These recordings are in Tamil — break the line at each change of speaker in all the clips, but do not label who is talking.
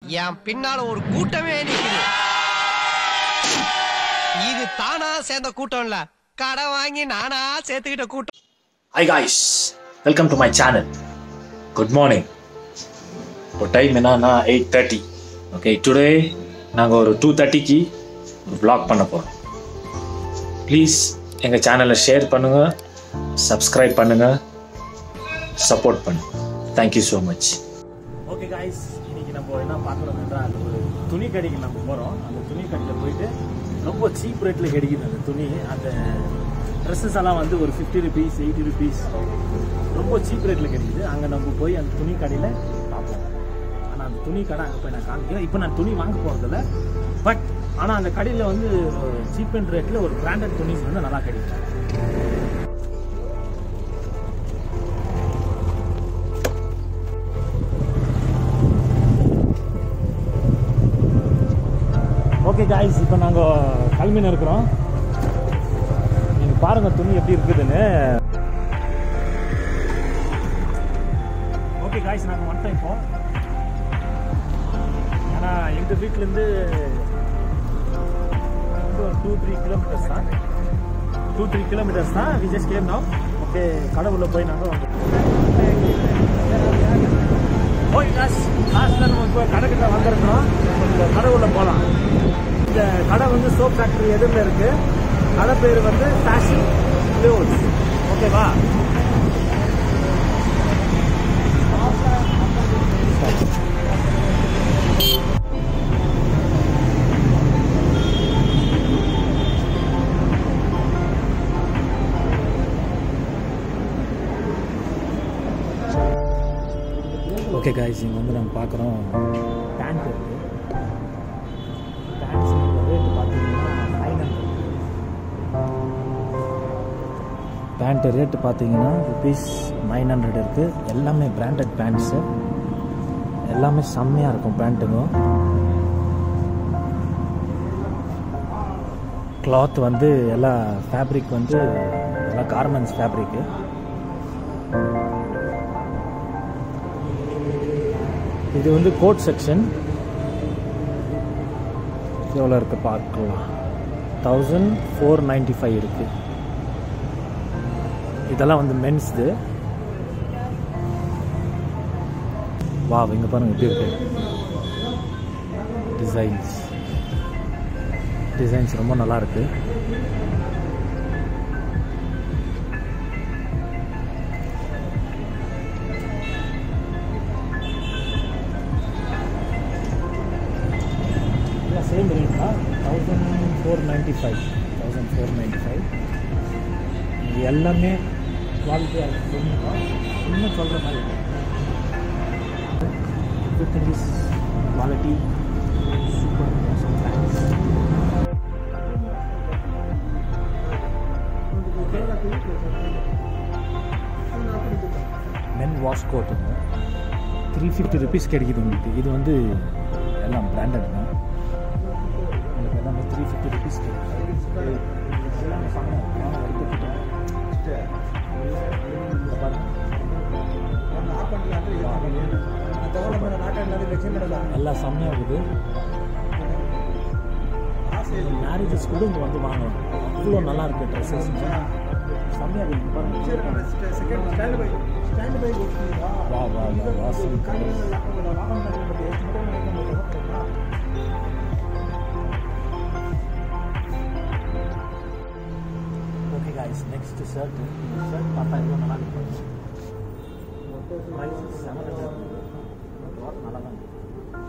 என் பின்னால ஒரு கூட்டமே நிக்குது இது தானா சேர்ந்த கூட்டம் இல்ல கடை வாங்கி நானா சேர்த்துக்கிட்ட கூட்டம்
Hi guys, welcome to my channel. Good morning. இப்போ டைம் என்னன்னா எயிட் தேர்ட்டி ஓகே டுடே நாங்கள் ஒரு டூ தேர்ட்டிக்கு ஒரு vlog பண்ண போகிறோம் ப்ளீஸ் எங்கள் சேனலை ஷேர் பண்ணுங்கள் சப்ஸ்கிரைப் பண்ணுங்கள் சப்போர்ட் பண்ணுங்கள் thank you so much
okay guys இன்னைக்கு நம்ம என்ன பார்க்குறோம் என்றால் ஒரு துணி கடைக்கு நம்ம போகிறோம் அந்த துணி கடையில் போயிட்டு ரொம்ப சீப் ரேட்டில் கிடைக்குது அந்த துணி அந்த ட்ரெஸ்ஸஸ் எல்லாம் வந்து ஒரு ஃபிஃப்டி ருபீஸ் எயிட்டி ருபீஸ் ரொம்ப சீப் ரேட்டில் கிடைக்குது அங்கே நம்ம போய் அந்த துணி கடையில் பார்ப்போம் ஆனால் அந்த துணி கடை அங்கே போய் நான் காமிக்கிறேன் இப்போ நான் துணி வாங்க போகிறதில்ல பட் ஆனால் அந்த கடையில் வந்து சீப் அண்ட் ரேட்டில் ஒரு பிராண்டட் துணிஸ் வந்து நல்லா கிடைக்கும் ஓகே காய்ஸ் இப்போ நாங்கள் கல்மின்னு இருக்கிறோம் நீங்கள் பாருங்கள் துணி எப்படி இருக்குதுன்னு ஓகே காய்ஸ் நாங்கள் வந்துட்டோம் இப்போ ஏன்னா எங்கள் வீட்டிலேருந்து ஒரு டூ த்ரீ கிலோமீட்டர்ஸ் தான் டூ த்ரீ கிலோமீட்டர்ஸ் தான் we just came now okay கடவுள போய் நாங்கள் வந்து ஓகே காஸ் லாஸ்ட்டில் நம்ம இப்போ கடைக்கிட்ட வந்திருக்கிறோம் இந்த கடை உள்ள போகலாம் இந்த கடை வந்து சோப் ஃபேக்ட்ரி எதிரில் இருக்கு கடை பேர் வந்து ஃபேஷன் க்ளோஸ் ஓகேவா ஓகே காய்ஸ் இங்கே வந்து நம்ம பார்க்குறோம் பேண்ட் இருக்குது பேண்ட்ஸ் ரேட்டு பார்த்தீங்கன்னா நைன் ஹண்ட்ரட் பேண்ட்டு ரேட்டு பார்த்தீங்கன்னா ருபீஸ் நைன் ஹண்ட்ரட் இருக்குது எல்லாமே பிராண்டட் பேண்ட்ஸு எல்லாமே செம்மையாக இருக்கும் பேண்ட்டுங்க கிளாத் வந்து எல்லா ஃபேப்ரிக் வந்து எல்லா கார்மெண்ட்ஸ் ஃபேப்ரிக்கு இது வந்து கோட் செக்ஷன் எவ்வளோ இருக்குது பார்க்கலாம் தௌசண்ட் ஃபோர் நைன்டி ஃபைவ் இருக்குது இதெல்லாம் வந்து மென்ஸ்து வா இங்கே பாருங்க எப்படி இருக்கு டிசைன்ஸ் டிசைன்ஸ் ரொம்ப நல்லா இருக்கு இல்லை சேம் ரேட் தான் thousand four ninety five thousand four ninety five இது எல்லாமே குவாலிட்டியாக இருக்குது இன்னும் சொல்கிற மாதிரி everything is quality super men wash கோட்டுங்க த்ரீ ஃபிஃப்டி ருபீஸ் கிடைக்குது உங்களுக்கு இது வந்து எல்லாம் பிராண்டட் தான் உங்களுக்கு எல்லாமே த்ரீ ஃபிஃப்டி ருபீஸ் கிடைக்குது எல்லாமே சமையல் நானும் எடுத்துக்கிட்டேன் இங்க பாருங்க. எல்லாம் செம்மையாக இருக்குது மேரேஜஸ் கூட இங்கே வந்து வாங்கலாம் அவ்வளோ நல்லா இருக்கு ட்ரெஸ்ஸஸ் செம்மையாக இருக்குது பாருங்க வா வா வா வாசம் okay guys next shirt shirt பார்த்தா எவ்வளோ நல்லா இருக்கு ப்ரைஸ் செவன் ஹண்ட்ரட் நல்லா தான் இருக்கு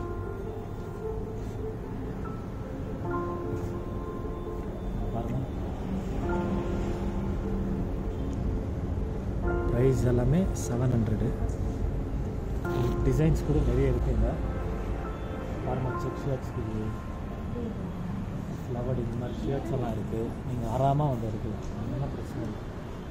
பாருங்க ப்ரைஸ் எல்லாமே செவன் ஹண்ட்ரடு டிசைன்ஸ் கூட நிறைய இருக்குங்க பாருங்க செக் ஷர்ட்ஸ் இருக்குது ஃப்ளவர் இந்த மாதிரி ஷர்ட்ஸ் எல்லாம் இருக்குது நீங்கள் ஆறாமல் வந்து எடுக்கலாம் ஒன்றும் பிரச்சனை இல்லை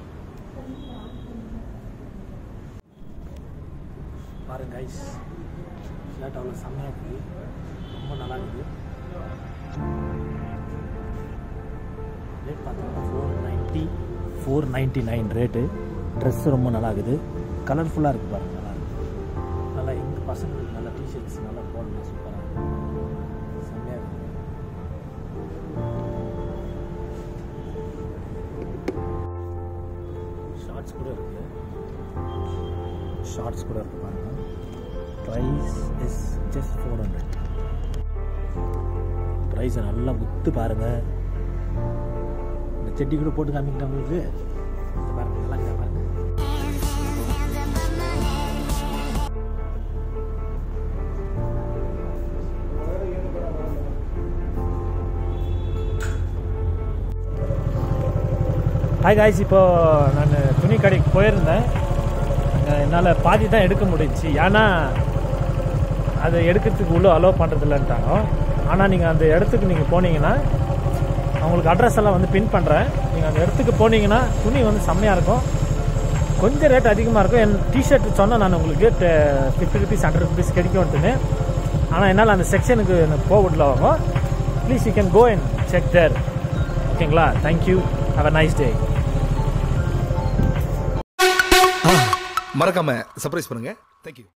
பாருங்க கைஸ் ஷர்ட் அவ்வளோ செம்மையாக இருக்குது ரொம்ப நல்லா இருக்குது ரேட் பார்த்தீங்கன்னா four ninety four ninety nine rate dress ரொம்ப நல்லா இருக்குது கலர்ஃபுல்லாக இருக்குது பாருங்க நல்லா இருக்கு நல்லா எங்கள் பசங்களுக்கு நல்லா டிஷர்ட்ஸ் நல்லா போடணும் சூப்பராக ஷார்ட்ஸ் கூட இருக்குது ஷார்ட்ஸ் கூட இருக்கு பாருங்க price is just four hundred ப்ரைஸை நல்லா முத்து பாருங்க இந்த செட்டி கூட போட்டு காமிக்கிறேன் உங்களுக்கு இது பாருங்க நல்லா இருக்குதா பாருங்க ஹாய் காய்ஸ் இப்போ நான் துணி கடைக்கு போயிருந்தேன் அங்கே என்னால் பாதி தான் எடுக்க முடிஞ்சுச்சு ஏன்னா அதை எடுக்கிறதுக்கு உள்ளே அலோவ் பண்ணுறதில்லன்ட்டாங்க ஆனால் நீங்கள் அந்த இடத்துக்கு நீங்கள் போனீங்கன்னா அவங்களுக்கு அட்ரஸ் எல்லாம் வந்து பின் பண்ணுறேன் நீங்கள் அந்த இடத்துக்கு போனீங்கன்னா துணி வந்து செம்மையாக இருக்கும் கொஞ்சம் ரேட் அதிகமாக இருக்கும் என் டிஷர்ட் சொன்னால் நான் உங்களுக்கு ஃபிஃப்டி ருபீஸ் ஹண்ட்ரட் ருபீஸ் கிடைக்கும்ட்டுன்னு ஆனால் என்னால் அந்த செக்ஷனுக்கு எனக்கு போக விடல அவங்க please you can go and check there ஓகேங்களா thank you have a nice day
மறக்காம சர்ப்ரைஸ் பண்ணுங்க தேங்க்யூ